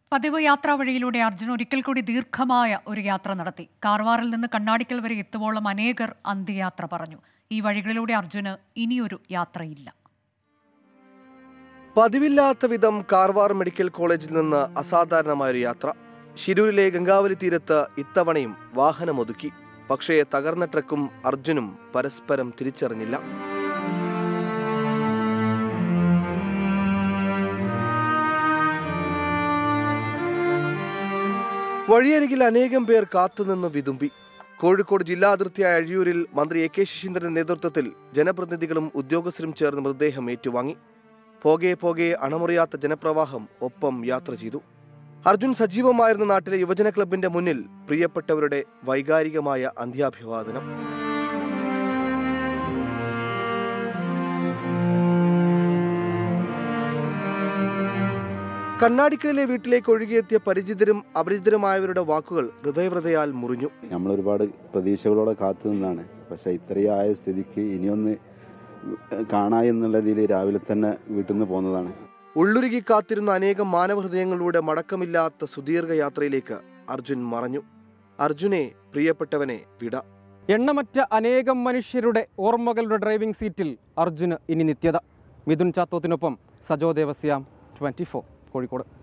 പതിവ് യാത്രാ വഴിയിലൂടെ അർജുൻ ഒരിക്കൽ കൂടി ദീർഘമായ ഒരു യാത്ര നടത്തി കാർവാറിൽ നിന്ന് കണ്ണാടിക്കൽ വരെ എത്തുവോളം അനേകർ അന്ത്യയാത്ര പറഞ്ഞു ഈ വഴികളിലൂടെ അർജുന് ഇനിയൊരു യാത്രയില്ല പതിവില്ലാത്ത വിധം കാർവാർ മെഡിക്കൽ കോളേജിൽ നിന്ന് അസാധാരണമായൊരു യാത്ര ശിരൂരിലെ ഗംഗാവലി തീരത്ത് ഇത്തവണയും വാഹനമൊതുക്കി പക്ഷേ തകർന്ന ട്രക്കും അർജുനും പരസ്പരം തിരിച്ചറിഞ്ഞില്ല വഴിയരികിൽ അനേകം പേർ കാത്തുനിന്ന് വിതുമ്പി കോഴിക്കോട് ജില്ലാ അതിർത്തിയായ അഴിയൂരിൽ മന്ത്രി എ കെ ശശീന്ദ്രന്റെ നേതൃത്വത്തിൽ ജനപ്രതിനിധികളും ഉദ്യോഗസ്ഥരും ചേർന്ന് മൃതദേഹം ഏറ്റുവാങ്ങി പോകെ പോകെ അണമുറിയാത്ത ജനപ്രവാഹം ഒപ്പം യാത്ര ചെയ്തു അർജുൻ സജീവമായിരുന്ന നാട്ടിലെ യുവജന ക്ലബിന്റെ മുന്നിൽ പ്രിയപ്പെട്ടവരുടെ വൈകാരികമായ അന്ത്യാഭിവാദനം കണ്ണാടിക്കലിലെ വീട്ടിലേക്ക് ഒഴുകിയെത്തിയ പരിചിതരും അപരിചിതരുമായവരുടെ വാക്കുകൾ ഹൃദയവ്രതയാൽ മുറിഞ്ഞു നമ്മൾ ഒരുപാട് പ്രതീക്ഷകളോടെ കാത്തു നിന്നാണ് പക്ഷെ ഇത്രയും ആയ സ്ഥിതിക്ക് ഇനിയൊന്ന് കാണാ എന്നുള്ളതിൽ രാവിലെ തന്നെ വീട്ടിൽ നിന്ന് പോകുന്നതാണ് ഉള്ളുരുകി കാത്തിരുന്ന അനേകം മാനവഹൃദയങ്ങളിലൂടെ മടക്കമില്ലാത്ത സുദീർഘ യാത്രയിലേക്ക് അർജുൻ മറഞ്ഞു അർജുനെ പ്രിയപ്പെട്ടവനെ വിട എണ്ണമറ്റ അനേകം മനുഷ്യരുടെ ഓർമ്മകളുടെ ഡ്രൈവിംഗ് സീറ്റിൽ അർജുന് ഇനി നിത്യത മിഥുൻ ചാത്തോത്തിനൊപ്പം സജോ ദേവസ്യാം ട്വൻറ്റി കോഴിക്കോട്